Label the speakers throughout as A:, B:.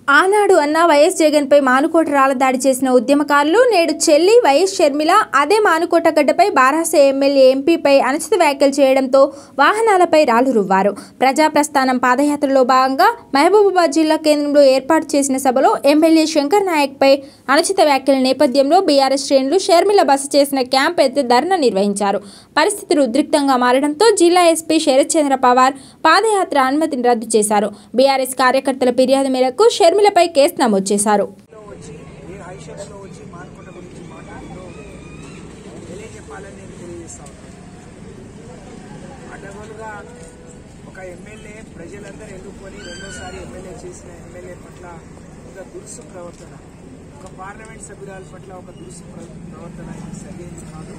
A: ఆనాడు అన్న వైఎస్ జగన్పై మానుకోట రాళ్ల దాడి చేసిన ఉద్యమకారులు నేడు చెల్లి వైఎస్ షర్మిల అదే మానుకోట గడ్డపై బారాస ఎమ్మెల్యే ఎంపీపై అనుచిత వ్యాఖ్యలు చేయడంతో వాహనాలపై రాళ్లు రువ్వారు ప్రజాప్రస్థానం పాదయాత్రలో భాగంగా మహబూబాబాద్ జిల్లా కేంద్రంలో ఏర్పాటు చేసిన సభలో ఎమ్మెల్యే శంకర్ నాయక్పై అనుచిత వ్యాఖ్యల నేపథ్యంలో బీఆర్ఎస్ శ్రేణులు షర్మిల బస చేసిన క్యాంప్ ఎత్తి ధర్నా నిర్వహించారు పరిస్థితులు ఉద్రిక్తంగా మారడంతో జిల్లా ఎస్పీ శరత్ చంద్ర పవార్ పాదయాత్ర అనుమతిని రద్దు చేశారు బీఆర్ఎస్ కార్యకర్తల ఫిర్యాదు మేరకు షర్మిలపై కేసు నమోదు చేశారు
B: లో వచ్చి ఏ హైషెక్స్లో వచ్చి మానుకోట గురించి మాట్లాడుతూ తెలియజెప్పాలని నేను తెలియజేస్తా ఉన్నాను అడ్డగోలుగా ఒక ఎమ్మెల్యే ప్రజలందరూ ఎన్నుకొని రెండోసారి ఎమ్మెల్యే చేసిన ఎమ్మెల్యే పట్ల ఒక దురుసు ప్రవర్తన ఒక పార్లమెంట్ సభ్యురాల పట్ల ఒక దురుసు ప్ర- ప్రవర్తన ఇది సరైనది కాదు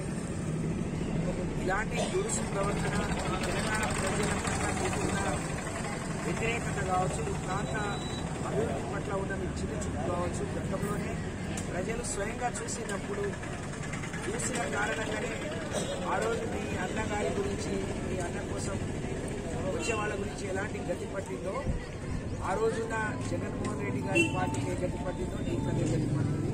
B: ఇలాంటి దురుసు ప్రవర్తన తెలంగాణ ప్రజల పట్ల మీకున్న వ్యతిరేకత కావచ్చు ఈ ప్రాంత అభివృద్ధి పట్ల ఉన్న మీ చిన్న చూపు కావచ్చు గతంలోనే ప్రజలు స్వయంగా చూసినప్పుడు చూసిన కారణంగానే ఆ రోజు మీ అన్నగారి గురించి మీ అన్న కోసం వచ్చే వాళ్ళ గురించి ఎలాంటి గతి పట్టిందో ఆ రోజున జగన్మోహన్ రెడ్డి గారి పార్టీకి ఏ గతి పట్టిందో నీకు అదే గతి పట్టింది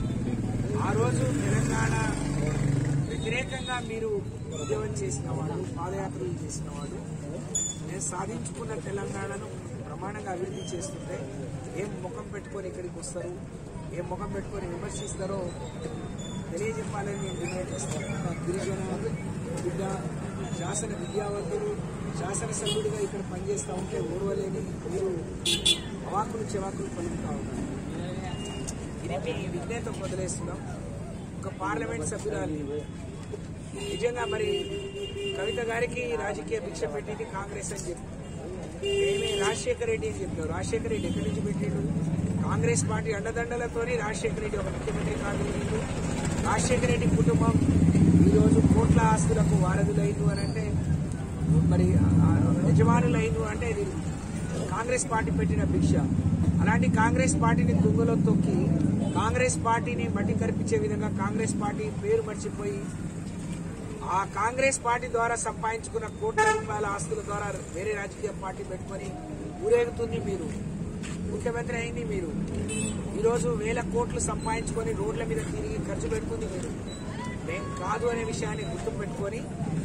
B: ఆ రోజు తెలంగాణ వ్యతిరేకంగా మీరు ఉద్యమం చేసిన వాడు పాదయాత్రలు చేసిన వాడు నేను సాధించుకున్న తెలంగాణను ప్రమాణంగా అభివృద్ధి చేస్తుంటే ఏం ముఖం పెట్టుకొని ఇక్కడికి వస్తారు ఏం ముఖం పెట్టుకొని విమర్శిస్తారో తెలియజెప్పాలని నేను డిమాండ్ చేస్తాను ఒక గిరిజన బిడ్డ శాసన విద్యావంతులు శాసనసభ్యుడిగా ఇక్కడ పనిచేస్తూ ఉంటే ఓర్వలేని మీరు అవాకులు చెవాకులు పలుకుతా ఉన్నారు ఇది మీ విజ్ఞత వదిలేస్తున్నాం ఒక పార్లమెంట్ సభ్యురాలు నిజంగా మరి కవిత గారికి రాజకీయ భిక్ష పెట్టింది కాంగ్రెస్ అని చెప్పి మేమే రాజశేఖర రెడ్డి అని చెప్పారు రాజశేఖర రెడ్డి ఎక్కడి నుంచి పెట్టిండు కాంగ్రెస్ పార్టీ అండదండలతోని రాజశేఖర రెడ్డి ఒక ముఖ్యమంత్రి కాగలిగిండు రాజశేఖర రెడ్డి కుటుంబం ఈరోజు కోట్ల ఆస్తులకు వారధులైండు అని అంటే మరి ఆ యజమానులైండు అంటే ఇది కాంగ్రెస్ పార్టీ పెట్టిన భిక్ష అలాంటి కాంగ్రెస్ పార్టీని తుంగలో తొక్కి కాంగ్రెస్ పార్టీని మట్టి కనిపించే విధంగా కాంగ్రెస్ పార్టీ పేరు మర్చిపోయి ఆ కాంగ్రెస్ పార్టీ ద్వారా సంపాదించుకున్న కోట్ల రూపాయల ఆస్తుల ద్వారా వేరే రాజకీయ పార్టీ పెట్టుకొని ఊరేగుతుంది మీరు ముఖ్యమంత్రి అయింది మీరు ఈరోజు వేల కోట్లు సంపాదించుకొని రోడ్ల మీద తిరిగి ఖర్చు పెడుతుంది మీరు మేం కాదు అనే విషయాన్ని గుర్తుపెట్టుకొని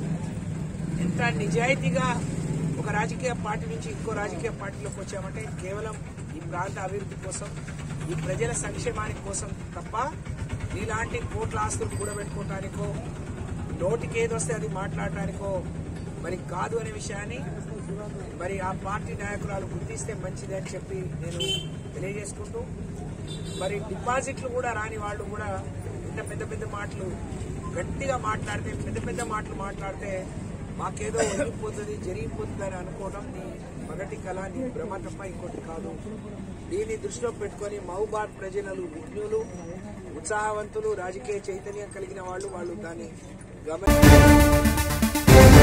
B: ఎంత నిజాయితీగా ఒక రాజకీయ పార్టీ నుంచి ఇంకో రాజకీయ పార్టీలోకి వచ్చామంటే కేవలం ఈ ప్రాంత అభివృద్ధి కోసం ఈ ప్రజల సంక్షేమానికి కోసం తప్ప ఇలాంటి కోట్ల ఆస్తులు కూడబెట్టుకోవటానికో నోటికి ఏదొస్తే అది మాట్లాడటానికో మరి కాదు అనే విషయాన్ని మరి ఆ పార్టీ నాయకురాలు గుర్తిస్తే మంచిది అని చెప్పి నేను తెలియజేసుకుంటూ మరి డిపాజిట్లు కూడా రాని వాళ్ళు కూడా ఇంత పెద్ద పెద్ద మాటలు గట్టిగా మాట్లాడితే పెద్ద పెద్ద మాటలు మాట్లాడితే మాకేదో ఒరిగిపోతుంది జరిగిపోతుంది అని అనుకోవడం నీ మొదటి కళ నీ భ్రమ తప్ప ఇంకోటి కాదు దీన్ని దృష్టిలో పెట్టుకొని మహబాద్ ప్రజలు విజ్ఞులు ఉత్సాహవంతులు రాజకీయ చైతన్యం కలిగిన వాళ్ళు వాళ్ళు దాన్ని గమని